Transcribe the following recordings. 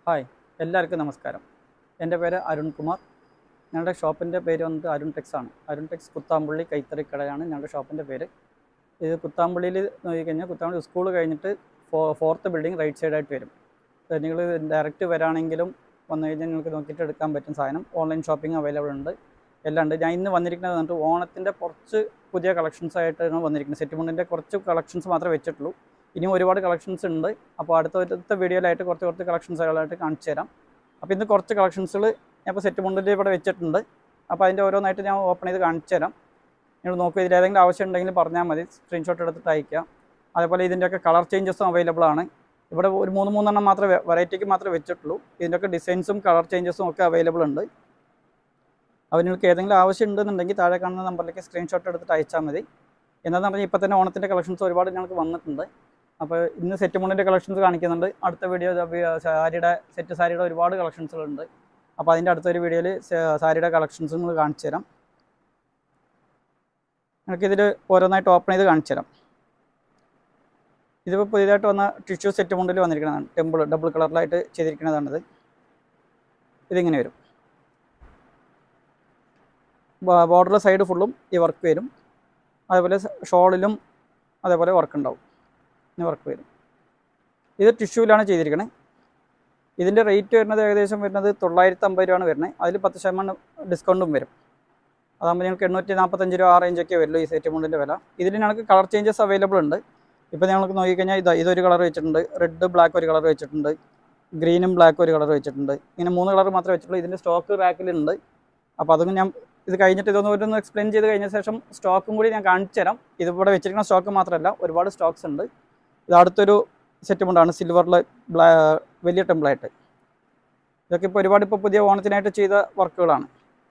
Hi എല്ലാവർക്കും നമസ്കാരം എൻ്റെ പേര് അരുൺ കുമാർ ഞങ്ങളുടെ ഷോപ്പിൻ്റെ പേര് വന്നിട്ട് അരുൺ ടെക്സ് ആണ് അരുൺ ടെക്സ് കുത്താമ്പുള്ളി കൈത്തറി കടയാണ് ഞങ്ങളുടെ ഷോപ്പിൻ്റെ പേര് ഇത് കുത്താമ്പുള്ളിയിൽ നോക്കിക്കഴിഞ്ഞാൽ കുത്താമ്പുള്ളി സ്കൂൾ കഴിഞ്ഞിട്ട് ഫോ ഫോർത്ത് ബിൽഡിംഗ് റൈറ്റ് സൈഡായിട്ട് വരും നിങ്ങൾ ഡയറക്റ്റ് വരാണെങ്കിലും വന്നു കഴിഞ്ഞാൽ നിങ്ങൾക്ക് നോക്കിയിട്ട് എടുക്കാൻ പറ്റും സാധനം ഓൺലൈൻ ഷോപ്പിംഗ് അവൈലബിൾ ഉണ്ട് എല്ലാം ഉണ്ട് ഞാൻ ഇന്ന് വന്നിരിക്കുന്നത് വന്നിട്ട് ഓണത്തിൻ്റെ കുറച്ച് പുതിയ കളക്ഷൻസ് ആയിട്ടാണ് വന്നിരിക്കുന്നത് സെറ്റിമുണ്ടിൻ്റെ കുറച്ച് കളക്ഷൻസ് മാത്രമേ വെച്ചിട്ടുള്ളൂ ഇനിയും ഒരുപാട് കളക്ഷൻസ് ഉണ്ട് അപ്പോൾ അടുത്ത അടുത്ത വീഡിയോയിലായിട്ട് കുറച്ച് കുറച്ച് കളക്ഷൻസുകളായിട്ട് കാണിച്ചു തരാം അപ്പോൾ ഇന്ന് കുറച്ച് കളക്ഷൻസുകൾ ഞാൻ ഇപ്പോൾ സെറ്റ് മുണ്ടിൽ ഇവിടെ വെച്ചിട്ടുണ്ട് അപ്പോൾ അതിൻ്റെ ഓരോന്നായിട്ട് ഞാൻ ഓപ്പൺ ചെയ്ത് കാണിച്ചു തരാം നിങ്ങൾ നോക്കുക ഇതിൽ ഏതെങ്കിലും ആവശ്യം ഉണ്ടെങ്കിൽ പറഞ്ഞാൽ മതി സ്ക്രീൻഷോട്ട് എടുത്തിട്ട് അയക്കാം അതേപോലെ ഇതിൻ്റെയൊക്കെ കളർ ചേഞ്ചസും അവൈലബിൾ ആണ് ഇവിടെ ഒരു മൂന്ന് മൂന്നെണ്ണം മാത്രമേ വെറൈറ്റിക്ക് മാത്രമേ വെച്ചിട്ടുള്ളൂ ഇതിൻ്റെയൊക്കെ ഡിസൈൻസും കളർ ചേഞ്ചസും ഒക്കെ അവൈലബിൾ ഉണ്ട് അപ്പോൾ നിങ്ങൾക്ക് ഏതെങ്കിലും ആവശ്യം ഉണ്ടെന്നുണ്ടെങ്കിൽ താഴെ കാണുന്ന നമ്പറിലേക്ക് സ്ക്രീൻഷോട്ട് എടുത്തിട്ട് അയച്ചാൽ മതി എന്താണെന്ന് പറഞ്ഞാൽ ഇപ്പോൾ തന്നെ ഓണത്തിൻ്റെ കളക്ഷൻസ് ഒരുപാട് ഞങ്ങൾക്ക് വന്നിട്ടുണ്ട് അപ്പോൾ ഇന്ന് സെറ്റ് മുണ്ടിൻ്റെ കളക്ഷൻസ് കാണിക്കുന്നുണ്ട് അടുത്ത വീഡിയോ സാരിയുടെ സെറ്റ് സാരിയുടെ ഒരുപാട് കളക്ഷൻസുകളുണ്ട് അപ്പോൾ അതിൻ്റെ അടുത്തൊരു വീഡിയോയിൽ സാരിയുടെ കളക്ഷൻസും കൂടി കാണിച്ചു തരാം നമുക്കിതിൽ ഓരോന്നായിട്ട് ഓപ്പൺ ചെയ്ത് കാണിച്ചു തരാം ഇതിപ്പോൾ പുതിയതായിട്ട് വന്ന ടിഷ്യൂ സെറ്റ് മുണ്ടിൽ വന്നിരിക്കുന്നതാണ് ടെമ്പിൾ ഡബിൾ കളറിലായിട്ട് ചെയ്തിരിക്കുന്നതാണിത് ഇതിങ്ങനെ വരും ബോർഡർ സൈഡ് ഫുള്ളും ഈ വർക്ക് വരും അതേപോലെ ഷോളിലും അതേപോലെ വർക്ക് ഉണ്ടാവും ഇനി വർക്ക് വരും ഇത് ടിഷ്യൂവിലാണ് ചെയ്തിരിക്കുന്നത് ഇതിൻ്റെ റേറ്റ് വരുന്നത് ഏകദേശം വരുന്നത് തൊള്ളായിരത്തി അമ്പത് രൂപയാണ് വരുന്നത് അതിൽ പത്ത് ശതമാനം ഡിസ്കൗണ്ടും വരും അതാകുമ്പോൾ ഞങ്ങൾക്ക് എണ്ണൂറ്റി നാൽപ്പത്തഞ്ച് രൂപ ആ റേഞ്ചൊക്കെ വരുള്ളൂ ഈ സെറ്റ് മുണ്ടിൻ്റെ വില ഇതിൽ ഞങ്ങൾക്ക് കളർ ചേഞ്ചസ് അവൈലബിൾ ഉണ്ട് ഇപ്പോൾ ഞങ്ങൾക്ക് നോക്കിക്കഴിഞ്ഞാൽ ഇതാ ഇതൊരു കളർ വെച്ചിട്ടുണ്ട് റെഡ് ബ്ലാക്ക് ഒരു കളർ വെച്ചിട്ടുണ്ട് ഗ്രീനും ബ്ലാക്കും ഒരു കളർ വെച്ചിട്ടുണ്ട് ഇങ്ങനെ മൂന്ന് കളർ മാത്രമേ വെച്ചിട്ടുള്ളൂ ഇതിൻ്റെ സ്റ്റോക്ക് റാക്കിലുണ്ട് അപ്പോൾ അതൊന്നും ഞാൻ ഇത് കഴിഞ്ഞിട്ട് ഇതൊന്നും ഒരു എക്സ്പ്ലെയിൻ ചെയ്ത് കഴിഞ്ഞ ശേഷം സ്റ്റോക്കും കൂടി ഞാൻ കാണിച്ചു തരാം ഇതിവിടെ വെച്ചിരിക്കുന്ന സ്റ്റോക്ക് മാത്രമല്ല ഒരുപാട് സ്റ്റോക്സ് ഉണ്ട് ഇത് അടുത്തൊരു സെറ്റ് മുണ്ടാണ് സിൽവറിൽ ബ്ലാ വലിയ ടെമ്പിളായിട്ട് ഇതൊക്കെ ഇപ്പോൾ ഒരുപാട് ഇപ്പോൾ പുതിയ ഓണത്തിനായിട്ട് ചെയ്ത വർക്കുകളാണ്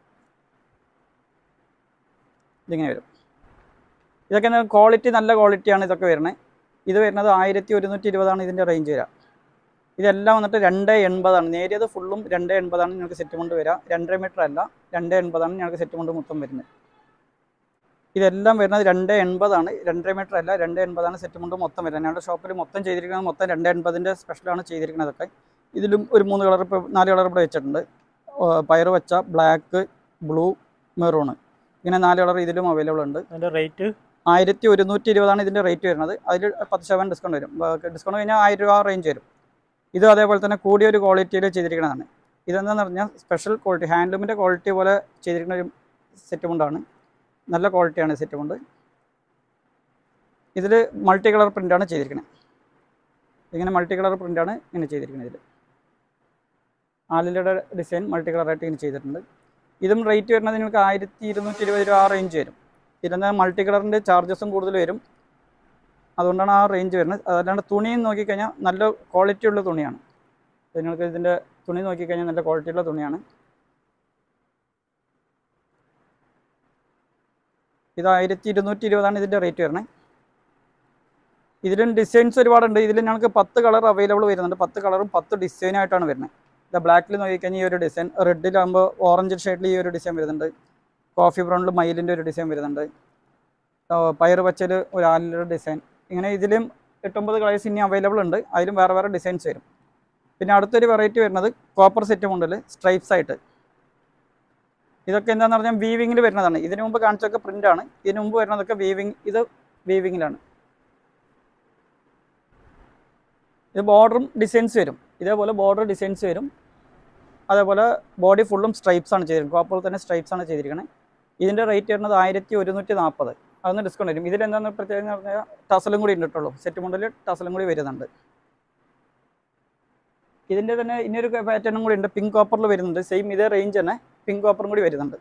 ഇതിങ്ങനെ വരും ഇതൊക്കെ ക്വാളിറ്റി നല്ല ക്വാളിറ്റിയാണ് ഇതൊക്കെ വരുന്നത് ഇത് വരുന്നത് ആയിരത്തി ഒരുന്നൂറ്റി ഇരുപതാണ് ഇതിൻ്റെ റേഞ്ച് വരിക ഇതെല്ലാം വന്നിട്ട് രണ്ട് എൺപതാണ് നേരിയത് ഫുള്ളും രണ്ട് എൺപതാണ് ഞങ്ങൾക്ക് സെറ്റ് കൊണ്ട് വരിക രണ്ടര മീറ്റർ അല്ല രണ്ട് എൺപതാണ് ഞങ്ങൾക്ക് സെറ്റ് കൊണ്ട് മൊത്തം വരുന്നത് ഇതെല്ലാം വരുന്നത് രണ്ട് എൺപതാണ് രണ്ടര മീറ്റർ അല്ല രണ്ട് എൺപതാണ് സെറ്റ് കൊണ്ട് മൊത്തം വരുന്നത് ഞങ്ങളുടെ ഷോപ്പിൽ മൊത്തം ചെയ്തിരിക്കുന്നത് മൊത്തം രണ്ട് എൺപതിൻ്റെ സ്പെഷ്യലാണ് ചെയ്തിരിക്കുന്നതൊക്കെ ഇതിലും ഒരു മൂന്ന് കളർ ഇപ്പോൾ നാല് കളർ ഇവിടെ വെച്ചിട്ടുണ്ട് പയർ വെച്ച ബ്ലാക്ക് ബ്ലൂ മെറൂണ് ഇങ്ങനെ നാല് കളർ ഇതിലും അവൈലബിൾ ഉണ്ട് അതിന്റെ റേറ്റ് ആയിരത്തി ഒരുന്നൂറ്റി ഇരുപതാണ് ഇതിൻ്റെ റേറ്റ് വരുന്നത് അതിൽ പത്ത് ശതമാനം ഡിസ്കൗണ്ട് വരും ഡിസ്കൗണ്ട് കഴിഞ്ഞാൽ ആയിരം രൂപ റേഞ്ച് വരും ഇത് അതേപോലെ തന്നെ കൂടിയ ഒരു ക്വാളിറ്റിയിൽ ചെയ്തിരിക്കുന്നതാണ് ഇതെന്താണെന്ന് പറഞ്ഞാൽ സ്പെഷ്യൽ ക്വാളിറ്റി ഹാൻഡ്ലൂമിൻ്റെ ക്വാളിറ്റി പോലെ ചെയ്തിരിക്കുന്ന ഒരു സെറ്റ് മുണ്ടാണ് നല്ല ക്വാളിറ്റിയാണ് സെറ്റ് മുണ്ട് ഇതിൽ മൾട്ടി കളർ പ്രിൻ്റാണ് ചെയ്തിരിക്കുന്നത് ഇങ്ങനെ മൾട്ടി കളർ പ്രിൻ്റാണ് ഇങ്ങനെ ചെയ്തിരിക്കുന്നത് ഇതിൽ ആലിലയുടെ ഡിസൈൻ മൾട്ടി കളറായിട്ട് ഇങ്ങനെ ചെയ്തിട്ടുണ്ട് ഇതും റേറ്റ് വരുന്നത് നിങ്ങൾക്ക് ആയിരത്തി ഇരുന്നൂറ്റി ഇരുപത് രൂപ ആ റേഞ്ച് വരും ഇതിൻ്റെ മൾട്ടി കളറിൻ്റെ ചാർജസും കൂടുതൽ വരും അതുകൊണ്ടാണ് ആ റേഞ്ച് വരുന്നത് അതല്ലാണ്ട് തുണിയും നോക്കിക്കഴിഞ്ഞാൽ നല്ല ക്വാളിറ്റി ഉള്ള തുണിയാണ് നിങ്ങൾക്ക് ഇതിൻ്റെ തുണി നോക്കിക്കഴിഞ്ഞാൽ നല്ല ക്വാളിറ്റി ഉള്ള തുണിയാണ് ഇത് ആയിരത്തി ഇരുന്നൂറ്റി ഇരുപതാണ് ഇതിൻ്റെ റേറ്റ് വരുന്നത് ഇതിലും ഡിസൈൻസ് ഒരുപാടുണ്ട് ഇതിൽ ഞങ്ങൾക്ക് പത്ത് കളർ അവൈലബിൾ വരുന്നുണ്ട് പത്ത് കളറും പത്ത് ഡിസൈനായിട്ടാണ് വരുന്നത് ഇത് ബ്ലാക്കിൽ നോക്കിക്കഴിഞ്ഞാൽ ഈ ഒരു ഡിസൈൻ റെഡിലാകുമ്പോൾ ഓറഞ്ച് ഷെയ്ഡിൽ ഈ ഒരു ഡിസൈൻ വരുന്നുണ്ട് കോഫി ബ്രൗണിൽ മയിലിൻ്റെ ഒരു ഡിസൈൻ വരുന്നുണ്ട് പയർ പച്ചൽ ഒരു ആലിൻ്റെ ഡിസൈൻ ഇങ്ങനെ ഇതിലും എട്ടൊമ്പത് കളേഴ്സ് ഇനി അവൈലബിൾ ഉണ്ട് അതിലും വേറെ വേറെ ഡിസൈൻസ് വരും പിന്നെ അടുത്തൊരു വെറൈറ്റി വരുന്നത് കോപ്പർ സെറ്റ് മുണ്ടിൽ സ്ട്രൈപ്സ് ആയിട്ട് ഇതൊക്കെ എന്താണെന്ന് പറഞ്ഞാൽ വീവിങ്ങിൽ വരുന്നതാണ് ഇതിന് മുമ്പ് കാണിച്ചൊക്കെ പ്രിൻ്റാണ് ഇതിന് മുമ്പ് വരുന്നതൊക്കെ വീവിങ് ഇത് വീവിങ്ങിലാണ് ഇത് ബോർഡറും ഡിസൈൻസ് വരും ഇതേപോലെ ബോർഡർ ഡിസൈൻസ് വരും അതേപോലെ ബോഡി ഫുള്ളും സ്ട്രൈപ്സ് ആണ് ചെയ്തിരിക്കുന്നത് കോപ്പർ തന്നെ സ്ട്രൈപ്സ് ആണ് ചെയ്തിരിക്കുന്നത് ഇതിൻ്റെ റേറ്റ് വരുന്നത് ആയിരത്തി ഒരുന്നൂറ്റി നാൽപ്പത് അതൊന്ന് ഡിസ്കൗണ്ട് വരും ഇതിലെന്താന്ന് പ്രത്യേകത എന്ന് പറഞ്ഞാൽ ടസലും കൂടി ഉണ്ടിട്ടുള്ളൂ സെറ്റ് മുണ്ടിൽ ടസലും കൂടി വരുന്നുണ്ട് ഇതിൻ്റെ തന്നെ ഇനിയൊരു പാറ്റേണും കൂടി ഉണ്ട് പിങ്ക് കോപ്പറിൽ വരുന്നുണ്ട് സെയിം ഇതേ റേഞ്ച് തന്നെ പിങ്ക് കോപ്പറും കൂടി വരുന്നുണ്ട്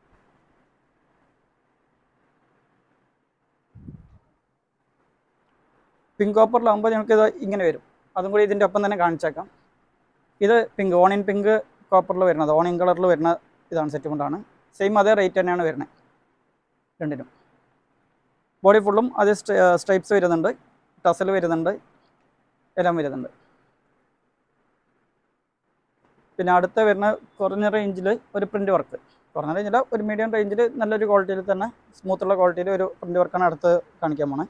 പിങ്ക് കോപ്പറിലാകുമ്പോൾ ഞങ്ങൾക്ക് ഇത് ഇങ്ങനെ വരും അതും കൂടി ഇതിൻ്റെ ഒപ്പം തന്നെ കാണിച്ചേക്കാം ഇത് പിങ്ക് ഓണിയൻ പിങ്ക് കോപ്പറിൽ വരുന്നത് ഓണിയൻ കളറിൽ വരുന്ന ഇതാണ് സെറ്റ് കൊണ്ടാണ് സെയിം അതേ റേറ്റ് തന്നെയാണ് വരുന്നത് രണ്ടിനും ബോഡി ഫുള്ളും അത് സ്ട്രൈപ്സ് വരുന്നുണ്ട് ടസൽ വരുന്നുണ്ട് എല്ലാം വരുന്നുണ്ട് പിന്നെ അടുത്ത വരുന്ന കുറഞ്ഞ റേഞ്ചിൽ ഒരു പ്രിൻ്റ് വർക്ക് കുറഞ്ഞ റേഞ്ചിൽ ഒരു മീഡിയം റേഞ്ചിൽ നല്ലൊരു ക്വാളിറ്റിയിൽ തന്നെ സ്മൂത്തുള്ള ക്വാളിറ്റിയിൽ ഒരു പ്രിൻ്റ് വർക്കാണ് അടുത്ത് കാണിക്കാൻ പോണേ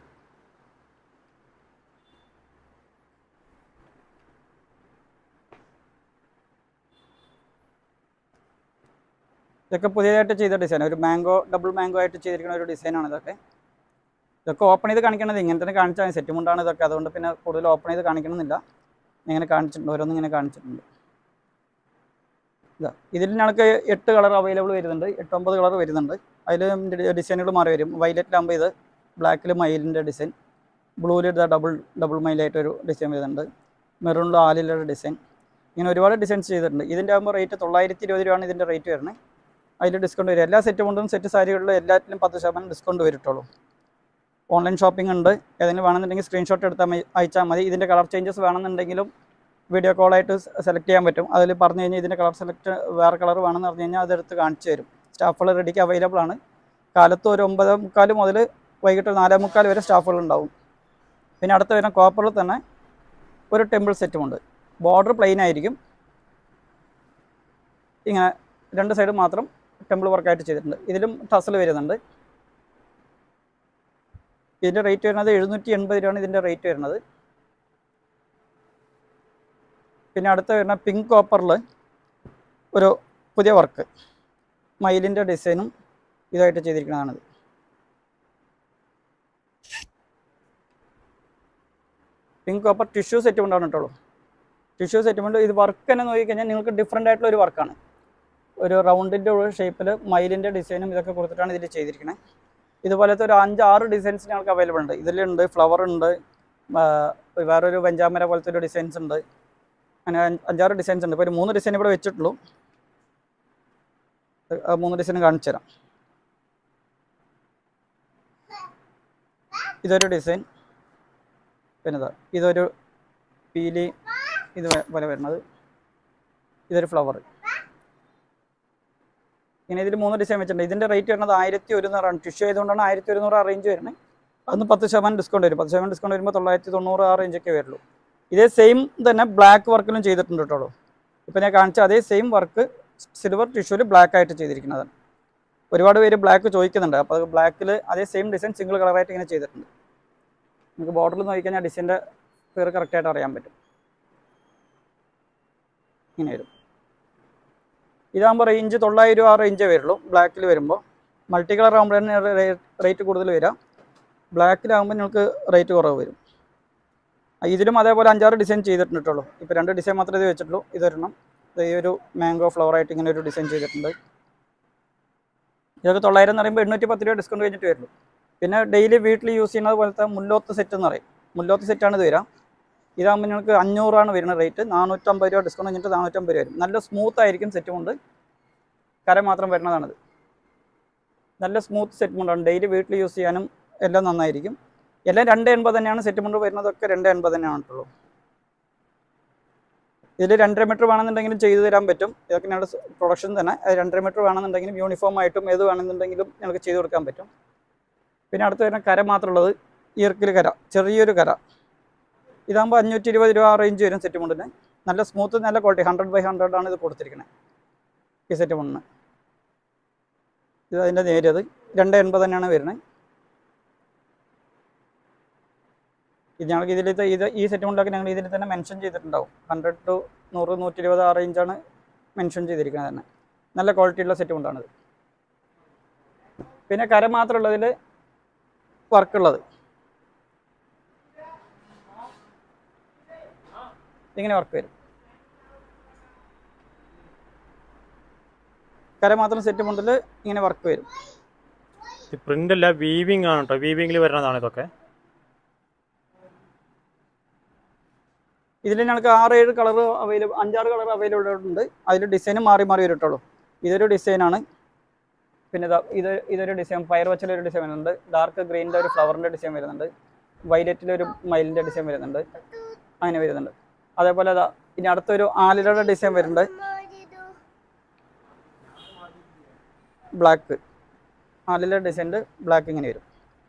ഇതൊക്കെ പുതിയതായിട്ട് ചെയ്ത ഡിസൈൻ ഒരു മാംഗോ ഡബിൾ മാംഗോ ആയിട്ട് ചെയ്തിരിക്കുന്ന ഒരു ഡിസൈനാണ് ഇതൊക്കെ ഇതൊക്കെ ഓപ്പൺ ചെയ്ത് കാണിക്കണത് ഇങ്ങനെ തന്നെ കാണിച്ചാൽ സെറ്റ് മുണ്ടാണ് ഇതൊക്കെ അതുകൊണ്ട് പിന്നെ കൂടുതൽ ഓപ്പൺ ചെയ്ത് കാണിക്കണമെന്നില്ല ഇങ്ങനെ കാണിച്ചിട്ടുണ്ട് ഓരോന്നും ഇങ്ങനെ കാണിച്ചിട്ടുണ്ട് ഇതാ ഇതിൽ ഞങ്ങൾക്ക് എട്ട് കളർ അവൈലബിൾ വരുന്നുണ്ട് എട്ടൊമ്പത് കളർ വരുന്നുണ്ട് അതിൽ ഡിസൈനുകൾ മാറി വരും വൈലറ്റിലാകുമ്പോൾ ഇത് ബ്ലാക്കിൽ മയിലിൻ്റെ ഡിസൈൻ ബ്ലൂവിൽ ഇതാ ഡബിൾ ഡബിൾ മയിലായിട്ടൊരു ഡിസൈൻ വരുന്നുണ്ട് മെറൂണിൽ ആലിലൊരു ഡിസൈൻ ഇങ്ങനെ ഒരുപാട് ഡിസൈൻസ് ചെയ്തിട്ടുണ്ട് ഇതിൻ്റെ ആകുമ്പോൾ റേറ്റ് തൊള്ളായിരത്തി ഇരുപത് രൂപയാണ് ഇതിൻ്റെ റേറ്റ് വരുന്നത് അതിൽ ഡിസ്കൗണ്ട് വരും എല്ലാ സെറ്റ് കൊണ്ടും സെറ്റ് സാരികളിലും എല്ലാറ്റിലും പത്ത് ശതമാനം ഡിസ്കൗണ്ട് വരിട്ടുള്ളൂ ഓൺലൈൻ ഷോപ്പിംഗ് ഉണ്ട് ഏതെങ്കിലും വേണമെന്നുണ്ടെങ്കിൽ സ്ക്രീൻഷോട്ട് എടുത്താൽ മതി അയച്ചാൽ മതി ഇതിൻ്റെ കളർ ചേഞ്ചസ് വേണമെന്നുണ്ടെങ്കിലും വീഡിയോ കോളായിട്ട് സെലക്ട് ചെയ്യാൻ പറ്റും അതിൽ പറഞ്ഞു കഴിഞ്ഞാൽ ഇതിൻ്റെ കളർ സെലക്ട് വേറെ കളർ വേണമെന്ന് പറഞ്ഞു കഴിഞ്ഞാൽ അതെടുത്ത് കാണിച്ചു തരും സ്റ്റാഫുകൾ റെഡിക്ക് അവൈലബിൾ ആണ് കാലത്ത് ഒരു ഒമ്പത് മുക്കാൽ മുതൽ വൈകിട്ട് ഒരു നാലേ മുക്കാൽ വരെ സ്റ്റാഫുകൾ ഉണ്ടാവും പിന്നെ അടുത്ത വരുന്ന കോപ്പറിൽ തന്നെ ഒരു ടെമ്പിൾ സെറ്റുമുണ്ട് ബോർഡർ പ്ലെയിൻ ആയിരിക്കും ഇങ്ങനെ രണ്ട് സൈഡ് മാത്രം ടെമ്പിൾ വർക്കായിട്ട് ചെയ്തിട്ടുണ്ട് ഇതിലും ടസൽ വരുന്നുണ്ട് ഇതിൻ്റെ റേറ്റ് വരുന്നത് എഴുന്നൂറ്റി എൺപത് രൂപയാണ് ഇതിൻ്റെ റേറ്റ് വരുന്നത് പിന്നെ അടുത്ത വരുന്ന പിങ്ക് കോപ്പറിൽ ഒരു പുതിയ വർക്ക് മയിലിൻ്റെ ഡിസൈനും ഇതായിട്ട് ചെയ്തിരിക്കുന്നതാണിത് പിങ്ക് കോപ്പർ ടിഷ്യൂ സെറ്റ് കൊണ്ടാണ് കേട്ടോളൂ ടിഷ്യൂ സെറ്റ് കൊണ്ട് ഇത് വർക്ക് തന്നെ നോക്കിക്കഴിഞ്ഞാൽ നിങ്ങൾക്ക് ഡിഫറെൻ്റ് ആയിട്ടുള്ള ഒരു വർക്കാണ് ഒരു റൗണ്ടിൻ്റെ ഷേപ്പിൽ മയിലിൻ്റെ ഡിസൈനും ഇതൊക്കെ കൊടുത്തിട്ടാണ് ഇതിൽ ചെയ്തിരിക്കുന്നത് ഇതുപോലത്തെ ഒരു അഞ്ചാറ് ഡിസൈൻസ് ഞങ്ങൾക്ക് അവൈലബിൾ ഉണ്ട് ഇതിലുണ്ട് ഫ്ലവർ ഉണ്ട് ആ, വേറൊരു വെഞ്ചാമര പോലത്തെ ഒരു ഡിസൈൻസ് ഉണ്ട് അങ്ങനെ അഞ്ച് അഞ്ചാറ് ഡിസൈൻസ് ഉണ്ട് ഇപ്പോൾ ഒരു മൂന്ന് ഡിസൈൻ ഇവിടെ വെച്ചിട്ടുള്ളൂ ആ മൂന്ന് ഡിസൈൻ കാണിച്ചു തരാം ഇതൊരു ഡിസൈൻ പിന്നെ ഇതാ ഇതൊരു പീലി ഇത് വ- പോലെ വരുന്നത് ഇതൊരു ഫ്ലവർ ഇങ്ങനെ ഇതിൽ മൂന്ന് ഡിസൈൻ വെച്ചിട്ടുണ്ട് ഇതിൻ്റെ റേറ്റ് വരുന്നത് ആയിരത്തി ഒരുന്നൂറാണ് ടിഷ്യൂ ആയതുകൊണ്ടാണ് ആയിരത്തി ഒരുന്നൂറ് ആ റേഞ്ച് വരുന്നത് അന്ന് പത്ത് ശതമാനം ഡിസ്കൗണ്ട് വരും പത്ത് ശതമാനം ഡിസ്കൗണ്ട് വരുമ്പോൾ തൊള്ളായിരത്തി തൊണ്ണൂറ് ആ റേഞ്ചൊക്കെ വരുള്ളൂ ഇതേ സെയിം തന്നെ ബ്ലാക്ക് വർക്കിലും ചെയ്തിട്ടുണ്ട് കേട്ടോ ഇപ്പം ഞാൻ കാണിച്ച അതേ സെയിം വർക്ക് സിൽവർ ടിഷ്യൂവിൽ ബ്ലാക്ക് ആയിട്ട് ചെയ്തിരിക്കുന്നതാണ് ഒരുപാട് പേര് ബ്ലാക്ക് ചോദിക്കുന്നുണ്ട് അപ്പോൾ അത് ബ്ലാക്കിൽ അതേ സെയിം ഡിസൈൻ സിംഗിൾ കളറായിട്ട് ഇങ്ങനെ ചെയ്തിട്ടുണ്ട് നമുക്ക് ബോർഡറിൽ നോക്കിക്കഴിഞ്ഞാൽ ഡിസൈൻ്റെ പേര് കറക്റ്റായിട്ട് അറിയാൻ പറ്റും ഇങ്ങനെ വരും ഇതാകുമ്പോൾ റേഞ്ച് തൊള്ളായിരം രൂപ ആ റേഞ്ചേ വരുള്ളൂ ബ്ലാക്കിൽ വരുമ്പോൾ മൾട്ടി കളർ ആകുമ്പോഴാണ് റേറ്റ് കൂടുതൽ വരാം ബ്ലാക്കിലാകുമ്പോൾ നിങ്ങൾക്ക് റേറ്റ് കുറവ് വരും ആ, ഇതിലും അതേപോലെ അഞ്ചാറ് ഡിസൈൻ ചെയ്തിട്ടുണ്ട് കേട്ടോ ഇപ്പോൾ രണ്ട് ഡിസൈൻ മാത്രമേ ഇത് വെച്ചിട്ടുള്ളൂ ഇതൊരെണ്ണം ഇത് ഈ ഒരു മാംഗോ ഫ്ലവർ ആയിട്ട് ഇങ്ങനെ ഒരു ഡിസൈൻ ചെയ്തിട്ടുണ്ട് ഇതൊക്കെ തൊള്ളായിരം എന്ന് പറയുമ്പോൾ എണ്ണൂറ്റി പത്ത് രൂപ ഡിസ്കൗണ്ട് കഴിഞ്ഞിട്ട് വരുള്ളൂ പിന്നെ ഡെയിലി വീട്ടിൽ യൂസ് ചെയ്യുന്നത് പോലത്തെ മുല്ലോത്ത് സെറ്റ് എന്ന് പറയും മുല്ലോത്ത് സെറ്റാണ് ഇത് വരാം ഇതാകുമ്പോൾ നിങ്ങൾക്ക് അഞ്ഞൂറാണ് വരുന്ന റേറ്റ് നാനൂറ്റമ്പത് രൂപ ഡിസ്കൗണ്ട് കഴിഞ്ഞിട്ട് നാനൂറ്റമ്പത് രൂപ വരും നല്ല സ്മൂത്ത് ആയിരിക്കും സെറ്റ് കൊണ്ട് കര മാത്രം വരുന്നതാണിത് നല്ല സ്മൂത്ത് സെറ്റ് മുണ്ടാണ് ഡെയിലി വീട്ടിൽ യൂസ് ചെയ്യാനും എല്ലാം നന്നായിരിക്കും എല്ലാം രണ്ട് എൺപത് തന്നെയാണ് സെറ്റ് മുണ്ട് വരുന്നതൊക്കെ രണ്ട് എൺപത് തന്നെയാണ് കേട്ടുള്ളൂ ഇതിൽ രണ്ടര മീറ്റർ വേണമെന്നുണ്ടെങ്കിലും ചെയ്തു തരാൻ പറ്റും ഇതൊക്കെ ഞങ്ങളുടെ പ്രൊഡക്ഷൻ തന്നെ അത് രണ്ടര മീറ്റർ വേണമെന്നുണ്ടെങ്കിലും യൂണിഫോം ആയിട്ടും ഏത് വേണമെന്നുണ്ടെങ്കിലും ഞങ്ങൾക്ക് ചെയ്തു കൊടുക്കാൻ പറ്റും പിന്നെ അടുത്ത് വരുന്ന കര മാത്രമുള്ളത് ഈർക്കിൽ കര ചെറിയൊരു കര ഇതാകുമ്പോൾ അഞ്ഞൂറ്റി ഇരുപത് രൂപ റേഞ്ച് വരും സെറ്റ് മുണ്ടിന് നല്ല സ്മൂത്ത് നല്ല ക്വാളിറ്റി ഹൺഡ്രഡ് ബൈ ഹൺഡ്രഡ് ആണ് ഇത് കൊടുത്തിരിക്കുന്നത് ഈ സെറ്റ് മുണ്ടിന് ഇത് അതിൻ്റെ നേരിയത് രണ്ട് എൺപത് തന്നെയാണ് വരുന്നത് ഇത് ഞങ്ങൾക്ക് ഇതിലത്തെ ഇത് ഈ സെറ്റ് മുണ്ടൊക്കെ ഞങ്ങൾ ഇതിൽ തന്നെ മെൻഷൻ ചെയ്തിട്ടുണ്ടാവും ഹൺഡ്രഡ് ടു നൂറ് നൂറ്റി ഇരുപത് ആ റേഞ്ചാണ് മെൻഷൻ ചെയ്തിരിക്കുന്നത് തന്നെ നല്ല ക്വാളിറ്റിയുള്ള സെറ്റ് മുണ്ടാണിത് പിന്നെ കര മാത്രമുള്ളതിൽ വർക്കുള്ളത് ഇങ്ങനെ വർക്ക് വരും കര മാത്രം സെറ്റ് മുണ്ടിൽ ഇങ്ങനെ വർക്ക് വരും പ്രിന്റ് അല്ല വീവിംഗ് ആണ് കേട്ടോ വീവിംഗിൽ വരുന്നതാണ് ഇതൊക്കെ ഇതിൽ ഞങ്ങൾക്ക് ആറ് ഏഴ് കളർ അവൈലബിൾ അഞ്ചാറ് കളർ അവൈലബിൾ ഉണ്ട് അതിൽ ഡിസൈനും മാറി മാറി വരട്ടുള്ളൂ ഇതൊരു ഡിസൈനാണ് പിന്നെ ഇതാ ഇത് ഇതൊരു ഡിസൈൻ ഫയർ വച്ചിലൊരു ഡിസൈൻ വരുന്നുണ്ട് ഡാർക്ക് ഗ്രീനിൻ്റെ ഒരു ഫ്ലവറിൻ്റെ ഡിസൈൻ വരുന്നുണ്ട് വൈലറ്റിലൊരു മയിലിൻ്റെ ഡിസൈൻ വരുന്നുണ്ട് അങ്ങനെ വരുന്നുണ്ട് അതേപോലെ അതാ ഇനി അടുത്തൊരു ആലിലയുടെ ഡിസൈൻ വരുന്നുണ്ട് ബ്ലാക്ക് ആലില ഡിസൈൻ്റെ ബ്ലാക്ക് ഇങ്ങനെ വരും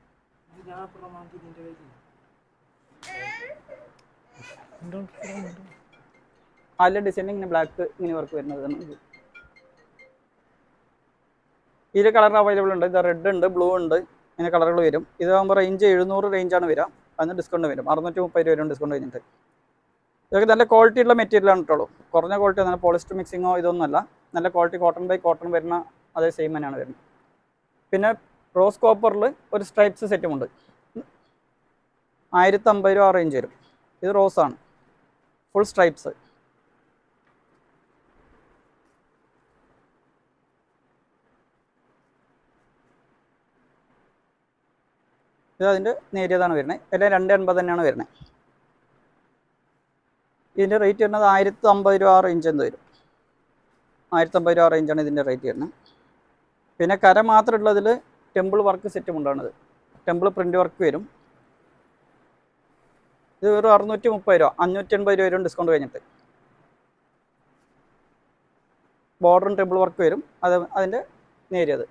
ആലില ഡിസൈൻ ഇങ്ങനെ ബ്ലാക്ക് ഇങ്ങനെ വർക്ക് വരുന്നത് ആണ് ഇത്. ഇതിൽ കളർ അവൈലബിൾ ഉണ്ട് ഇത് റെഡ് ഉണ്ട് ബ്ലൂ ഉണ്ട് ഇങ്ങനെ കളറുകൾ വരും ഇതാകുമ്പോൾ റേഞ്ച് എഴുന്നൂറ് റേഞ്ചാണ് വരിക അതിന് ഡിസ്കൗണ്ട് വരും അറുന്നൂറ്റി മുപ്പത് രൂപ വരും ഡിസ്കൗണ്ട് കഴിഞ്ഞിട്ട് ഇതൊക്കെ നല്ല ക്വാളിറ്റി ഉള്ള മെറ്റീരിയലാണ് കേട്ടോ കുറഞ്ഞ ക്വാളിറ്റി നല്ല പോളിസ്റ്റർ മിക്സിങ്ങോ ഇതൊന്നുമല്ല നല്ല ക്വാളിറ്റി കോട്ടൺ ബൈ കോട്ടൺ വരുന്ന അതേ സെയിം തന്നെയാണ് വരുന്നത് പിന്നെ റോസ് കോപ്പറിൽ ഒരു സ്ട്രൈപ്സ് സെറ്റുമുണ്ട് ആയിരത്തി അമ്പത് രൂപ റേഞ്ച് വരും ഇത് റോസാണ് ഫുൾ സ്ട്രൈപ്സ് ഇത് അതിൻ്റെ നേരിയതാണ് വരുന്നത് എല്ലാം രണ്ട് എൺപത് തന്നെയാണ് വരുന്നത് ഇതിൻ്റെ റേറ്റ് വരുന്നത് ആയിരത്തി അമ്പത് രൂപ റേഞ്ച് എന്ത് വരും ആയിരത്തി അമ്പത് രൂപ റേഞ്ചാണ് ഇതിൻ്റെ റേറ്റ് വരുന്നത് പിന്നെ കര മാത്രമുള്ളതിൽ ടെമ്പിൾ വർക്ക് സെറ്റും ഉണ്ടാണത് ടെമ്പിൾ പ്രിൻ്റ് വർക്ക് വരും ഇത് വെറും അറുന്നൂറ്റി മുപ്പത് രൂപ അഞ്ഞൂറ്റി എൺപത് രൂപ വരും ഡിസ്കൗണ്ട് കഴിഞ്ഞിട്ട് ബോർഡറും ടെമ്പിൾ വർക്ക് വരും അത് അതിൻ്റെ നേരിയത്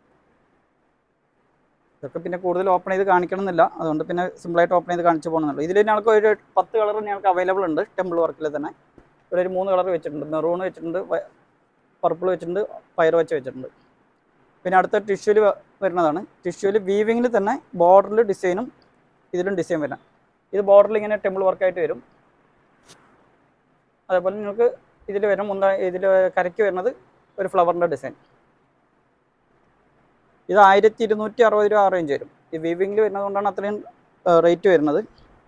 ഇതൊക്കെ പിന്നെ കൂടുതൽ ഓപ്പൺ ചെയ്ത് കാണിക്കണം എന്നില്ല അതുകൊണ്ട് പിന്നെ സിമ്പിളായിട്ട് ഓപ്പൺ ചെയ്ത് കാണിച്ചു പോകണമെന്നുള്ളൂ ഇതിൽ ഞങ്ങൾക്ക് ഒരു പത്ത് കളർ ഞങ്ങൾക്ക് അവൈലബിൾ ഉണ്ട് ടെമ്പിൾ വർക്കിൽ തന്നെ ഇവിടെ ഒരു മൂന്ന് കളർ വെച്ചിട്ടുണ്ട് മെറൂൺ വെച്ചിട്ടുണ്ട് പർപ്പിൾ വെച്ചിട്ടുണ്ട് പയർ വെച്ച് വെച്ചിട്ടുണ്ട് പിന്നെ അടുത്ത ടിഷ്യൂല് വരുന്നതാണ് ടിഷ്യൂല് വീവിങ്ങിൽ തന്നെ ബോർഡറിൽ ഡിസൈനും ഇതിലും ഡിസൈൻ വരണം ഇത് ബോർഡറിൽ ഇങ്ങനെ ടെമ്പിൾ വർക്കായിട്ട് വരും അതേപോലെ നിങ്ങൾക്ക് ഇതിൽ വരും മുന്താ ഇതിൽ കരയ്ക്ക് വരുന്നത് ഒരു ഫ്ലവറിൻ്റെ ഡിസൈൻ ഇത് ആയിരത്തി ഇരുന്നൂറ്റി അറുപത് രൂപ റേഞ്ച് വരും ഈ വീവിങ്ങിൽ വരുന്നത് കൊണ്ടാണ് അത്രയും റേറ്റ് വരുന്നത്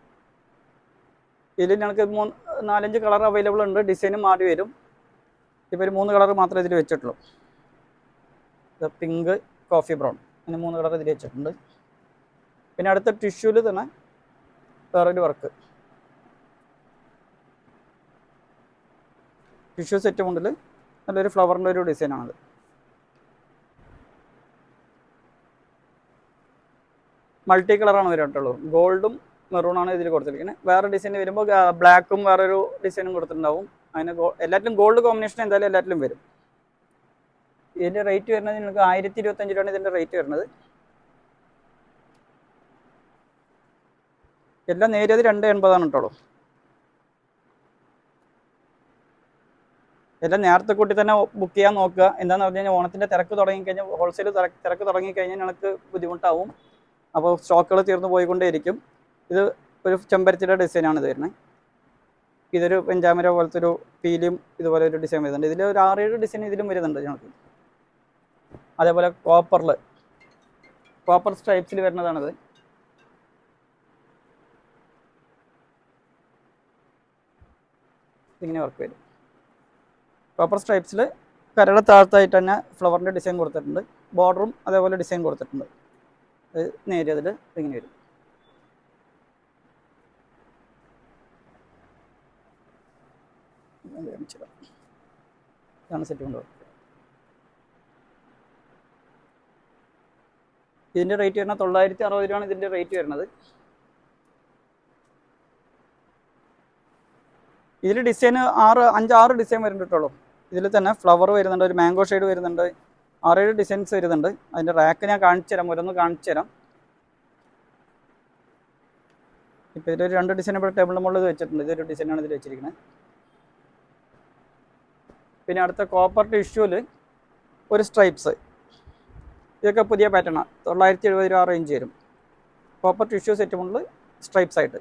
ഇതിൽ ഞങ്ങൾക്ക് മൂന്ന് നാലഞ്ച് കളർ അവൈലബിൾ ഉണ്ട് ഡിസൈനും മാറി വരും ഇപ്പോൾ ഒരു മൂന്ന് കളർ മാത്രമേ ഇതിൽ വെച്ചിട്ടുള്ളൂ ഇത് പിങ്ക് കോഫി ബ്രൗൺ അങ്ങനെ മൂന്ന് കളർ ഇതിൽ വെച്ചിട്ടുണ്ട് പിന്നെ അടുത്ത ടിഷ്യൂല് തന്നെ വേറൊരു വർക്ക് ടിഷ്യൂ സെറ്റ് മുണ്ടിൽ നല്ലൊരു ഫ്ലവറിൻ്റെ ഒരു ഡിസൈനാണത് മൾട്ടി കളറാണ് വരാട്ടുള്ളൂ ഗോൾഡും മെറൂണാണ് ഇതിൽ കൊടുത്തിരിക്കുന്നത് വേറെ ഡിസൈൻ വരുമ്പോൾ ബ്ലാക്കും വേറൊരു ഡിസൈനും കൊടുത്തിട്ടുണ്ടാവും അതിന് ഗോ എല്ലാറ്റിലും ഗോൾഡ് കോമ്പിനേഷൻ എന്തായാലും എല്ലാറ്റിലും വരും ഇതിൻ്റെ റേറ്റ് വരുന്നത് നിങ്ങൾക്ക് ആയിരത്തി ഇരുപത്തഞ്ച് രൂപയാണ് ഇതിൻ്റെ റേറ്റ് വരുന്നത് എല്ലാം നേരിയത് രണ്ട് എൺപതാണ് കേട്ടോളൂ എല്ലാം നേരത്തെ കൂട്ടി തന്നെ ബുക്ക് ചെയ്യാൻ നോക്കുക എന്താണെന്ന് പറഞ്ഞു കഴിഞ്ഞാൽ ഓണത്തിൻ്റെ തിരക്ക് തുടങ്ങിക്കഴിഞ്ഞാൽ ഹോൾസെയിൽ തിരക്ക് തുടങ്ങിക്കഴിഞ്ഞാൽ ഞങ്ങൾക്ക് ബുദ്ധിമുട്ടാവും അപ്പോൾ സ്റ്റോക്കുകൾ തീർന്നു പോയിക്കൊണ്ടേയിരിക്കും ഇത് ഒരു ചെമ്പരത്തിയുടെ ഡിസൈനാണ് ഇത് വരുന്നത് ഇതൊരു പെഞ്ചാമര പോലത്തെ ഒരു പീലിയും ഇതുപോലെ ഒരു ഡിസൈൻ വരുന്നുണ്ട് ഇതിൽ ഒരു ആറേഴ് ഡിസൈൻ ഇതിലും വരുന്നുണ്ട് ഞങ്ങൾക്ക് അതേപോലെ കോപ്പറിൽ കോപ്പർ സ്ട്രൈപ്സിൽ വരുന്നതാണിത് ഇങ്ങനെ വർക്ക് വരും കോപ്പർ സ്ട്രൈപ്സിൽ കരയുടെ താഴത്തായിട്ട് തന്നെ ഫ്ലവറിൻ്റെ ഡിസൈൻ കൊടുത്തിട്ടുണ്ട് ബോർഡറും അതേപോലെ ഡിസൈൻ കൊടുത്തിട്ടുണ്ട് അത് നേരിയതിൽ ഇങ്ങനെ വരും ഞാൻ കാണിച്ചു തരാം. ഇതാണ് സെറ്റ് കൊണ്ട് ഇതിൻ്റെ റേറ്റ് വരുന്നത് തൊള്ളായിരത്തി അറുപത് രൂപയാണ് ഇതിൻ്റെ റേറ്റ് വരുന്നത് ഇതിൽ ഡിസൈൻ ആറ് അഞ്ചാറ് ഡിസൈൻ വരുന്നുണ്ടല്ലോ ഇതിൽ തന്നെ ഫ്ലവർ വരുന്നുണ്ട് ഒരു മാംഗോ ഷെയ്ഡ് വരുന്നുണ്ട് ആറേഴ് ഡിസൈൻസ് വരുന്നുണ്ട് അതിൻ്റെ റാക്ക് ഞാൻ കാണിച്ചു തരാം ഓരോന്ന് കാണിച്ചു തരാം ഇപ്പോൾ ഇതിലൊരു രണ്ട് ഡിസൈൻ ഇവിടെ ടേബിളിൻ്റെ മുകളിൽ വെച്ചിട്ടുണ്ട് ഇതൊരു ഡിസൈനാണ് ഇതിൽ വെച്ചിരിക്കുന്നത് പിന്നെ അടുത്ത കോപ്പർ ടിഷ്യൂല് ഒരു സ്ട്രൈപ്സ് ഇതൊക്കെ പുതിയ പാറ്റേണാണ് തൊള്ളായിരത്തി എഴുപത് രൂപ റേഞ്ച് വരും കോപ്പർ ടിഷ്യൂ സെറ്റ് മുകളിൽ സ്ട്രൈപ്സ് ആയിട്ട്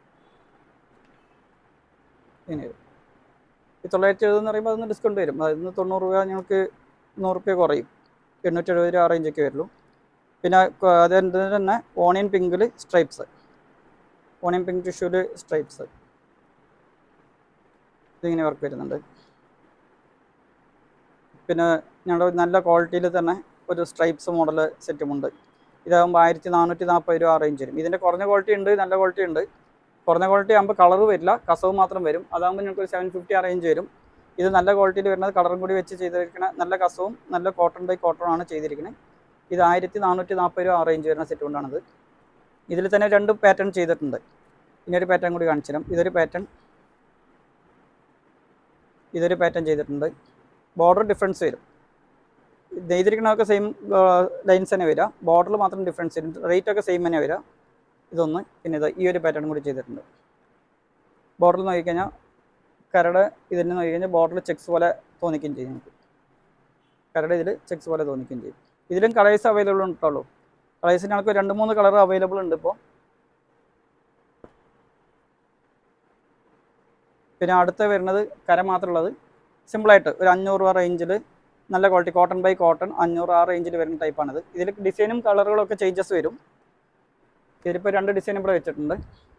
ഇങ്ങനെ വരും ഈ തൊള്ളായിരത്തി എഴുപത് എന്ന് പറയുമ്പോൾ അതൊന്ന് ഡിസ്കൗണ്ട് വരും അതിൽ നിന്ന് തൊണ്ണൂറ് രൂപ ഞങ്ങൾക്ക് നൂറ് റുപ്യ കുറയും എണ്ണൂറ്റി എഴുപത് രൂപ റേഞ്ചൊക്കെ വരുള്ളൂ പിന്നെ ക- അതിൻ്റെ തന്നെ ഓണിയൻ പിങ്കിൽ സ്ട്രൈപ്സ് ഓണിയൻ പിങ്ക് ടിഷ്യൂല് സ്ട്രൈപ്സ് ഇതിങ്ങനെ വർക്ക് വരുന്നുണ്ട് പിന്നെ ഞങ്ങളുടെ നല്ല ക്വാളിറ്റിയിൽ തന്നെ ഒരു സ്ട്രൈപ്സ് മോഡൽ സെറ്റുമുണ്ട് ഇതാകുമ്പോൾ ആയിരത്തി നാനൂറ്റി നാൽപ്പത് രൂപ റേഞ്ച് വരും ഇതിൻ്റെ കുറഞ്ഞ ക്വാളിറ്റി ഉണ്ട് നല്ല ക്വാളിറ്റി ഉണ്ട് കുറഞ്ഞ ക്വാളിറ്റി ആകുമ്പോൾ കളർ വരില്ല കസവ് മാത്രം വരും അതാകുമ്പോൾ ഞങ്ങൾക്ക് ഒരു സെവൻ ഫിഫ്റ്റി ആ റേഞ്ച് വരും ഇത് നല്ല ക്വാളിറ്റിയിൽ വരുന്നത് കളറും കൂടി വെച്ച് ചെയ്തിരിക്കുന്ന നല്ല കസവും നല്ല കോട്ടൺ ബൈ കോട്ടൺ ആണ് ചെയ്തിരിക്കുന്നത് ഇത് ആയിരത്തി നാനൂറ്റി നാൽപ്പത് രൂപ ആ റേഞ്ച് വരുന്ന സെറ്റ് കൊണ്ടാണിത് ഇതിൽ തന്നെ രണ്ട് പാറ്റേൺ ചെയ്തിട്ടുണ്ട് ഇനി ഒരു പാറ്റേൺ കൂടി കാണിച്ചു തരാം ഇതൊരു പാറ്റേൺ ഇതൊരു പാറ്റേൺ ചെയ്തിട്ടുണ്ട് ബോർഡർ ഡിഫറൻസ് വരും നെയ്തിരിക്കണമൊക്കെ സെയിം ലൈൻസ് തന്നെ വരിക ബോർഡറിൽ മാത്രം ഡിഫറൻസ് വരും റേറ്റ് ഒക്കെ സെയിം തന്നെ വരിക ഇതൊന്ന് പിന്നെ ഇത് ഈ ഒരു പാറ്റേൺ കൂടി ചെയ്തിട്ടുണ്ട് ബോർഡറിൽ നോക്കിക്കഴിഞ്ഞാൽ കരട് ഇതിന് നോക്കിക്കഴിഞ്ഞാൽ ബോർഡറിൽ ചെക്സ് പോലെ തോന്നിക്കുകയും ചെയ്യും നമുക്ക് കരട് ഇതിൽ ചെക്സ് പോലെ തോന്നിക്കുകയും ചെയ്യും ഇതിലും കളേഴ്സ് അവൈലബിൾ ഉണ്ടല്ലോ കളേഴ്സിന് ഞങ്ങൾക്ക് രണ്ട് മൂന്ന് കളർ അവൈലബിൾ ഉണ്ട് ഇപ്പോൾ പിന്നെ അടുത്ത വരുന്നത് കര മാത്രമുള്ളത് സിമ്പിളായിട്ട് ഒരു അഞ്ഞൂറ് രൂപ റേഞ്ചിൽ നല്ല ക്വാളിറ്റി കോട്ടൺ ബൈ കോട്ടൺ അഞ്ഞൂറ് ആ റേഞ്ചിൽ വരുന്ന ടൈപ്പാണിത് ഇതിൽ ഡിസൈനും കളറുകളും ഒക്കെ ചേഞ്ചസ് വരും ഇതിലിപ്പോൾ രണ്ട് ഡിസൈൻ ഇവിടെ വെച്ചിട്ടുണ്ട്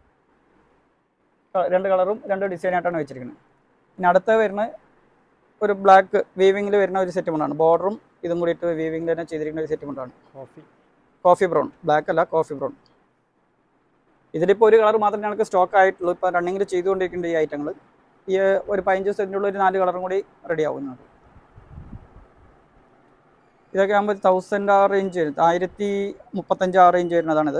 ക- രണ്ട് കളറും രണ്ട് ഡിസൈനായിട്ടാണ് വെച്ചിരിക്കുന്നത് പിന്നെ അടുത്ത വരുന്ന ഒരു ബ്ലാക്ക് വീവിങ്ങിൽ വരുന്ന ഒരു സെറ്റ് മുണ്ടാണ് ബോർഡറും ഇതും കൂടിയിട്ട് വീവിങ്ങിൽ തന്നെ ചെയ്തിരിക്കുന്ന ഒരു സെറ്റ് മുണ്ടാണ് കോഫി കോഫി ബ്രൗൺ ബ്ലാക്ക് അല്ല കോഫി ബ്രൗൺ ഇതിലിപ്പോൾ ഒരു കളർ മാത്രമേ ഞങ്ങൾക്ക് സ്റ്റോക്ക് ആയിട്ടുള്ളൂ ഇപ്പോൾ റണ്ണിങ്ങിൽ ചെയ്തുകൊണ്ടിരിക്കുന്ന ഈ ഐറ്റങ്ങൾ ഈ ഒരു പതിനഞ്ച് ദിവസത്തിനുള്ള ഒരു നാല് കളറും കൂടി റെഡി ആവുന്നുണ്ട് ഇതൊക്കെ ആകുമ്പോൾ തൗസൻഡ് ആ റേഞ്ച് വരും ആയിരത്തി മുപ്പത്തഞ്ച് ആ റേഞ്ച് വരുന്നതാണിത്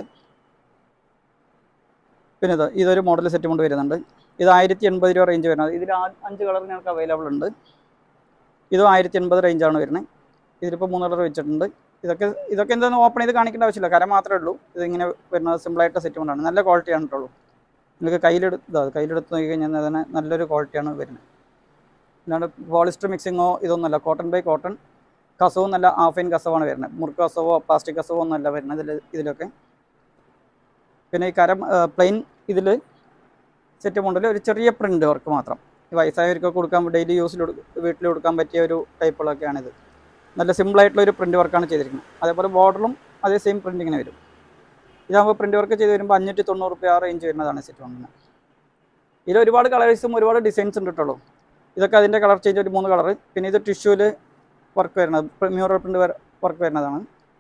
പിന്നെ ഇത് ഇതൊരു മോഡൽ സെറ്റ് കൊണ്ട് വരുന്നുണ്ട് ഇത് ആയിരത്തി എൺപത് രൂപ റേഞ്ച് വരുന്നത് ഇതിൽ ആ- അഞ്ച് കളർ ഞങ്ങൾക്ക് അവൈലബിൾ ഉണ്ട് ഇതും ആയിരത്തി എൺപത് റേഞ്ചാണ് വരുന്നത് ഇതിലിപ്പോൾ മൂന്ന് കളർ വെച്ചിട്ടുണ്ട് ഇതൊക്കെ ഇതൊക്കെ എന്താണെന്ന് ഓപ്പൺ ചെയ്ത് കാണിക്കേണ്ട ആവശ്യമില്ല കര മാത്രമേ ഉള്ളൂ ഇതിങ്ങനെ വരുന്നത് സിമ്പിളായിട്ട് സെറ്റ് കൊണ്ടാണ് നല്ല ക്വാളിറ്റിയാണ് കേട്ടുള്ളൂ നിങ്ങൾക്ക് കയ്യിലെടുത്ത് ഇതാ കയ്യിലെടുത്ത് നോക്കി കഴിഞ്ഞാൽ അതിന് നല്ലൊരു ക്വാളിറ്റിയാണ് വരുന്നത് അല്ലാണ്ട് പോളിസ്റ്റർ മിക്സിങ്ങോ ഇതൊന്നുമല്ല കോട്ടൺ ബൈ കോട്ടൺ കസവും നല്ല ഹാഫ് ഇൻ കസവാണ് വരുന്നത് മുറുക്ക് കസവോ പ്ലാസ്റ്റിക് കസവോ ഒന്നുമല്ല വരുന്നത് ഇതിൽ ഇതിലൊക്കെ പിന്നെ ഈ കരം പ്ലെയിൻ ഇതിൽ സെറ്റ് മോഡൽ ഒരു ചെറിയ പ്രിൻ്റ് വർക്ക് മാത്രം ഈ വയസ്സായവർക്കൊക്കെ കൊടുക്കാൻ ഡെയിലി യൂസിൽ വീട്ടിൽ കൊടുക്കാൻ പറ്റിയ ഒരു ടൈപ്പുകളൊക്കെയാണിത് നല്ല സിമ്പിളായിട്ടുള്ള ഒരു പ്രിൻ്റ് വർക്കാണ് ചെയ്തിരിക്കുന്നത് അതേപോലെ ബോർഡറും അതേ സെയിം പ്രിൻ്റ് ഇങ്ങനെ വരും ഇതാകുമ്പോൾ പ്രിൻ്റ് വർക്ക് ചെയ്ത് വരുമ്പോൾ അഞ്ഞൂറ്റി തൊണ്ണൂറ് രൂപ ആ റേഞ്ച് വരുന്നതാണ് സെറ്റ് കൊണ്ടുവന്നത് ഇതിൽ ഒരുപാട് കളേഴ്സും ഒരുപാട് ഡിസൈൻസ് ഉണ്ട് കേട്ടുള്ളൂ ഇതൊക്കെ അതിൻ്റെ കളർ ചേഞ്ച് ഒരു മൂന്ന് കളർ പിന്നെ ഇത് ടിഷ്യൂല് വർക്ക് വരുന്നത് മ്യൂറൽ പ്രിൻ്റ് വർക്ക് വരുന്നതാണ്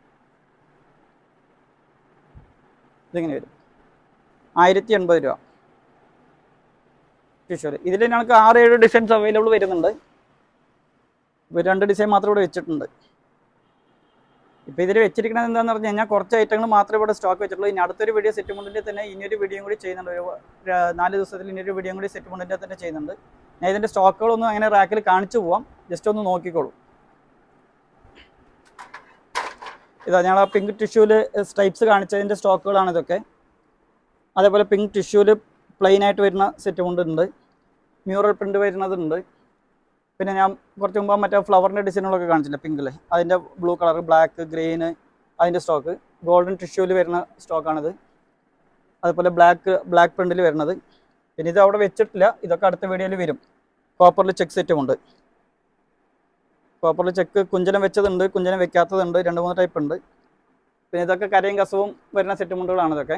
ഇതിങ്ങനെ വരും ആയിരത്തി എൺപത് രൂപ ടിഷ്യൂല് ഇതിൽ ഞങ്ങൾക്ക് ആറ് ഏഴ് ഡിസൈൻസ് അവൈലബിൾ വരുന്നുണ്ട് ഇപ്പോൾ രണ്ട് ഡിസൈൻ മാത്രം ഇവിടെ വെച്ചിട്ടുണ്ട് ഇപ്പോൾ ഇതിൽ വെച്ചിരിക്കുന്നത് എന്താണെന്ന് പറഞ്ഞു കഴിഞ്ഞാൽ കുറച്ച് ഐറ്റങ്ങൾ മാത്രമേ ഇവിടെ സ്റ്റോക്ക് വെച്ചിട്ടുള്ളൂ ഇനി അടുത്തൊരു വീഡിയോ സെറ്റ് മുണ്ടിൻ്റെ തന്നെ ഇനിയൊരു വീഡിയോ കൂടി ചെയ്യുന്നുണ്ട് ഒരു ഒരു നാല് ദിവസത്തിൽ ഇനിയൊരു വീഡിയോ കൂടി സെറ്റ് മുണ്ടിൻ്റെ തന്നെ ചെയ്യുന്നുണ്ട് ഞാൻ ഇതിൻ്റെ സ്റ്റോക്കുകളൊന്നും അങ്ങനെ റാക്കിൽ കാണിച്ചു പോവാം ജസ്റ്റ് ഒന്ന് നോക്കിക്കോളൂ ഇതാ ഞങ്ങൾ ആ പിങ്ക് ടിഷ്യൂല് സ്ട്രൈപ്സ് കാണിച്ചതിൻ്റെ സ്റ്റോക്കുകളാണ് ഇതൊക്കെ അതേപോലെ പിങ്ക് ടിഷ്യൂല് പ്ലെയിൻ ആയിട്ട് വരുന്ന സെറ്റ് മുണ്ടുണ്ട് മ്യൂറൽ പ്രിൻ്റ് വരുന്നതുണ്ട് പിന്നെ ഞാൻ കുറച്ച് മുമ്പ് മറ്റേ ഫ്ലവറിൻ്റെ ഡിസൈനുകളൊക്കെ കാണിച്ചില്ല പിങ്കിൽ അതിൻ്റെ ബ്ലൂ കളർ ബ്ലാക്ക് ഗ്രീന് അതിൻ്റെ സ്റ്റോക്ക് ഗോൾഡൻ ടിഷ്യൂവിൽ വരുന്ന സ്റ്റോക്കാണിത് അതുപോലെ ബ്ലാക്ക് ബ്ലാക്ക് പ്രിൻറ്റിൽ വരുന്നത് പിന്നെ ഇത് അവിടെ വെച്ചിട്ടില്ല ഇതൊക്കെ അടുത്ത വീഡിയോയിൽ വരും കോപ്പറിൽ ചെക്ക് സെറ്റും ഉണ്ട് കോപ്പറിൽ ചെക്ക് കുഞ്ചലം വെച്ചതുണ്ട് കുഞ്ചലം വെക്കാത്തതുണ്ട് രണ്ട് മൂന്ന് ടൈപ്പ് ഉണ്ട് പിന്നെ ഇതൊക്കെ കരയും കസവും വരുന്ന സെറ്റ് മുണ്ടുകളാണ് ഇതൊക്കെ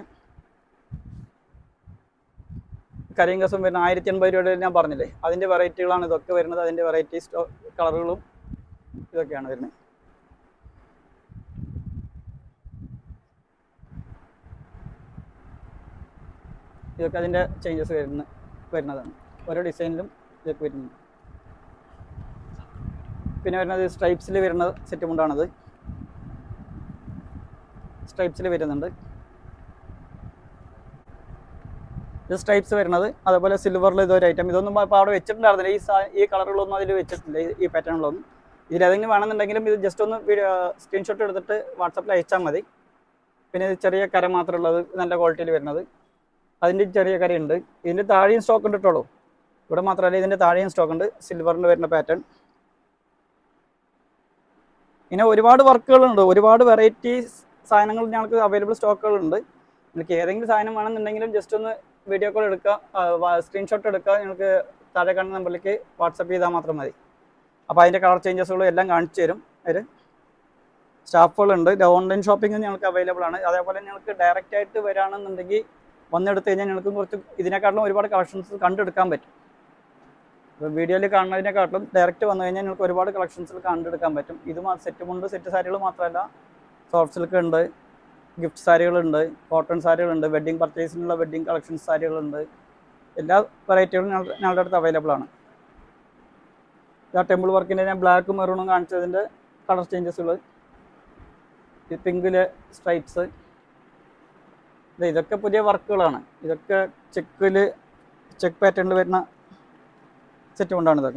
കരയും കസവും വരുന്ന ആയിരത്തി എൺപത് രൂപയുടെ ഞാൻ പറഞ്ഞില്ലേ അതിൻ്റെ വെറൈറ്റികളാണ് ഇതൊക്കെ വരുന്നത് അതിൻ്റെ വെറൈറ്റി സ്റ്റോ കളറുകളും ഇതൊക്കെയാണ് വരുന്നത് ഇതൊക്കെ അതിൻ്റെ ചേഞ്ചസ് വരുന്ന വരുന്നതാണ് ഓരോ ഡിസൈനിലും ഇതൊക്കെ വരുന്നത് പിന്നെ വരുന്നത് സ്ട്രൈപ്സിൽ വരുന്ന സെറ്റ് മുണ്ടാണത് സ്ട്രൈപ്സിൽ വരുന്നുണ്ട് ഇത് സ്ട്രൈപ്സ് വരുന്നത് അതുപോലെ സിൽവറിൽ ഇതൊരു ഐറ്റം ഇതൊന്നും ഇപ്പോൾ അവിടെ വെച്ചിട്ടുണ്ടായിരുന്നില്ല ഈ സാ ഈ കളറുകളൊന്നും അതിൽ വെച്ചിട്ടില്ല ഈ- ഈ പാറ്റേണുകളൊന്നും ഇതിലേതെങ്കിലും വേണമെന്നുണ്ടെങ്കിലും ഇത് ജസ്റ്റ് ഒന്ന് സ്ക്രീൻഷോട്ട് എടുത്തിട്ട് വാട്സപ്പിൽ അയച്ചാൽ മതി പിന്നെ ഇത് ചെറിയ കര മാത്രമുള്ളത് നല്ല ക്വാളിറ്റിയിൽ വരുന്നത് അതിൻ്റെ ചെറിയ കരയുണ്ട് ഇതിൻ്റെ താഴെയും സ്റ്റോക്ക് ഉണ്ട് കേട്ടോളൂ ഇവിടെ മാത്രമല്ല ഇതിൻ്റെ താഴെയും സ്റ്റോക്ക് ഉണ്ട് സിൽവറിൽ വരുന്ന പാറ്റേൺ ഇങ്ങനെ ഒരുപാട് വർക്കുകളുണ്ട് ഒരുപാട് വെറൈറ്റി സാധനങ്ങൾ ഞങ്ങൾക്ക് അവൈലബിൾ സ്റ്റോക്കുകളുണ്ട് നിങ്ങൾക്ക് ഏതെങ്കിലും സാധനം വേണമെന്നുണ്ടെങ്കിലും ജസ്റ്റ് ഒന്ന് വീഡിയോ കോൾ എടുക്കുക സ്ക്രീൻഷോട്ട് എടുക്കുക നിങ്ങൾക്ക് താഴെ കാണുന്ന നമ്പറിലേക്ക് വാട്സപ്പ് ചെയ്താൽ മാത്രം മതി അപ്പോൾ അതിൻ്റെ കളർ ചേഞ്ചസുകളും എല്ലാം കാണിച്ചു തരും അവർ സ്റ്റാഫുകളുണ്ട് ഓൺലൈൻ ഷോപ്പിംഗ് ഞങ്ങൾക്ക് അവൈലബിൾ ആണ് അതേപോലെ ഞങ്ങൾക്ക് ഡയറക്റ്റ് ആയിട്ട് വരികയാണെന്നുണ്ടെങ്കിൽ വന്നെടുത്ത് കഴിഞ്ഞാൽ ഞങ്ങൾക്ക് കുറച്ച് ഇതിനെക്കാട്ടിലും ഒരുപാട് കളക്ഷൻസ് കണ്ടെടുക്കാൻ പറ്റും ഇപ്പോൾ വീഡിയോയിൽ കാണുന്നതിനെക്കാട്ടിലും ഡയറക്റ്റ് വന്നു കഴിഞ്ഞാൽ നിങ്ങൾക്ക് ഒരുപാട് കളക്ഷൻസിൽ കണ്ടെടുക്കാൻ പറ്റും ഇത് സെറ്റ് മുണ്ട് സെറ്റ് സാരികൾ മാത്രമല്ല സോഫ്റ്റ് സിൽക്ക് ഉണ്ട് ഗിഫ്റ്റ് സാരികളുണ്ട് കോട്ടൺ സാരികളുണ്ട് വെഡ്ഡിങ് പർച്ചേസിനുള്ള വെഡ്ഡിങ് കളക്ഷൻസ് സാരികളുണ്ട് എല്ലാ വെറൈറ്റികളും ഞങ്ങൾ ഞങ്ങളുടെ അടുത്ത് അവൈലബിൾ ആണ് ആ ടെമ്പിൾ വർക്കിൻ്റെ ഞാൻ ബ്ലാക്ക് മെറൂണും കാണിച്ചതിൻ്റെ കളർ ചേഞ്ചസുകൾ ഈ പിങ്കില് സ്ട്രൈപ്സ് ഇതൊക്കെ പുതിയ വർക്കുകളാണ് ഇതൊക്കെ ചെക്കിൽ ചെക്ക് പാറ്റേണിൽ വരുന്ന സെറ്റ് കൊണ്ടാണ് ഇതൊക്കെ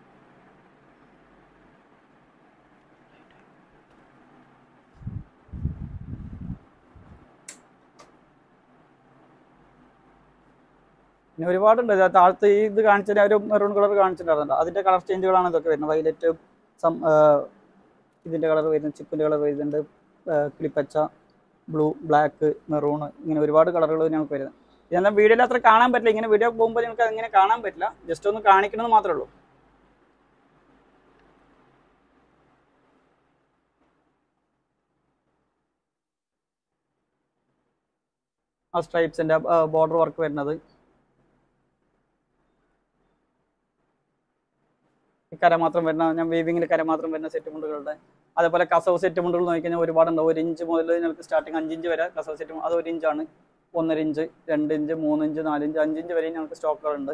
പിന്നെ ഒരുപാടുണ്ട് ഇത് താഴത്ത് ഈ ഇത് കാണിച്ചതിന് ഒരു മെറൂൺ കളർ കാണിച്ചിട്ടുണ്ടായിരുന്നല്ലോ അതിൻ്റെ കളർ ചേഞ്ചുകളാണ് ഇതൊക്കെ വരുന്നത് വൈലറ്റ് സം ഇതിൻ്റെ കളർ വരുന്നത് ചിപ്പിൻ്റെ കളർ വരുന്നുണ്ട് കിളിപ്പച്ച ബ്ലൂ ബ്ലാക്ക് മെറൂൺ ഇങ്ങനെ ഒരുപാട് കളറുകൾ ഞങ്ങൾക്ക് വരുന്നത് ഇതെന്നാൽ വീഡിയോയിൽ അത്ര കാണാൻ പറ്റില്ല ഇങ്ങനെ വീഡിയോ പോകുമ്പോൾ നിങ്ങൾക്ക് അങ്ങനെ കാണാൻ പറ്റില്ല ജസ്റ്റ് ഒന്ന് കാണിക്കണമെന്ന് മാത്രമേ ഉള്ളൂ ആ സ്ട്രൈപ്സിൻ്റെ ബോർഡർ വർക്ക് വരുന്നത് ഈ കര മാത്രം വരുന്ന ഞാൻ വീവിങ്ങിൽ കര മാത്രം വരുന്ന സെറ്റ് മുണ്ടുകളുടെ അതേപോലെ കസവ് സെറ്റ് മുണ്ടുകൾ നോക്കിക്കഴിഞ്ഞാൽ ഒരുപാടുണ്ട് ഒരു ഇഞ്ച് മുതൽ ഞങ്ങൾക്ക് സ്റ്റാർട്ടിങ് അഞ്ച് ഇഞ്ച് വരെ കസവ് സെറ്റ് അത് ഒരു ഇഞ്ചാണ് ഒന്നര ഇഞ്ച് രണ്ട് ഇഞ്ച് മൂന്ന് ഇഞ്ച് നാല് ഇഞ്ച് അഞ്ച് ഇഞ്ച് വരെയും ഞങ്ങൾക്ക് സ്റ്റോക്കുകളുണ്ട്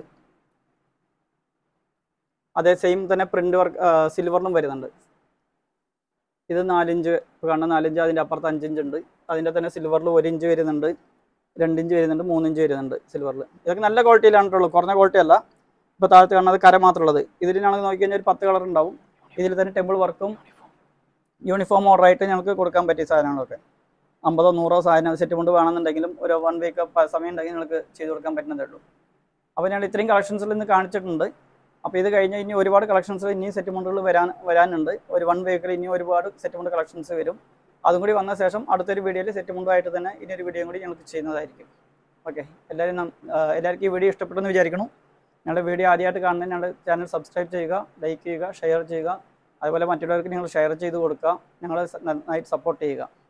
അതേ സെയിം തന്നെ പ്രിന്റ് വർക്ക് സിൽവറിനും വരുന്നുണ്ട് ഇത് നാലിഞ്ച് ഇപ്പോൾ കാണുന്ന നാലിഞ്ച് അതിൻ്റെ അപ്പുറത്ത് അഞ്ചിഞ്ച് ഉണ്ട് അതിൻ്റെ തന്നെ സിൽവറിൽ ഒരു ഇഞ്ച് വരുന്നുണ്ട് രണ്ട് ഇഞ്ച് വരുന്നുണ്ട് മൂന്ന് ഇഞ്ച് വരുന്നുണ്ട് സിൽവറിൽ ഇതൊക്കെ നല്ല ക്വാളിറ്റിയിലാണുള്ളൂ കുറഞ്ഞ ക്വാളിറ്റി അല്ല ഇപ്പോൾ താഴത്ത് കാണുന്നത് കര മാത്രമുള്ളത് ഇതിലാണെങ്കിൽ നോക്കിക്കഴിഞ്ഞാൽ ഒരു പത്ത് കളർ ഉണ്ടാവും ഇതിൽ തന്നെ ടെമ്പിൾ വർക്കും യൂണിഫോം ഓർഡറായിട്ട് ഞങ്ങൾക്ക് കൊടുക്കാൻ പറ്റിയ സാധനങ്ങളൊക്കെ അമ്പതോ നൂറോ സാധനം സെറ്റ് കൊണ്ട് വേണമെന്നുണ്ടെങ്കിലും ഒരു വൺ വീക്ക് സമയം ഉണ്ടെങ്കിൽ നിങ്ങൾക്ക് ചെയ്ത് കൊടുക്കാൻ പറ്റുന്നതേ ഉള്ളൂ അപ്പോൾ ഞങ്ങൾ ഇത്രയും കളക്ഷൻസിൽ നിന്ന് കാണിച്ചിട്ടുണ്ട് അപ്പോൾ ഇത് കഴിഞ്ഞ് ഇനി ഒരുപാട് കളക്ഷൻസ് ഇനി സെറ്റ് മുണ്ടുകൾ വരാൻ വരാനുണ്ട് ഒരു വൺ വീക്കിൽ ഇനി ഒരുപാട് സെറ്റ് മുണ്ട് കളക്ഷൻസ് വരും അതും കൂടി വന്ന ശേഷം അടുത്തൊരു വീഡിയോയിൽ സെറ്റ് മുണ്ടുമായിട്ട് തന്നെ ഇനി ഒരു വീഡിയോ കൂടി ഞങ്ങൾക്ക് ചെയ്യുന്നതായിരിക്കും ഓക്കെ എല്ലാവരും നം- ആ, എല്ലാവർക്കും ഈ വീഡിയോ ഇഷ്ടപ്പെട്ടെന്ന് വിചാരിക്കണം ഞങ്ങളുടെ വീഡിയോ ആദ്യമായിട്ട് കാണുന്ന ഞങ്ങളുടെ ചാനൽ സബ്സ്ക്രൈബ് ചെയ്യുക ലൈക്ക് ചെയ്യുക ഷെയർ ചെയ്യുക അതുപോലെ മറ്റുള്ളവർക്ക് നിങ്ങൾ ഷെയർ ചെയ്ത് കൊടുക്കുക ഞങ്ങളെ സ- നന്നായിട്ട് സപ്പോർട്ട് ചെയ്യുക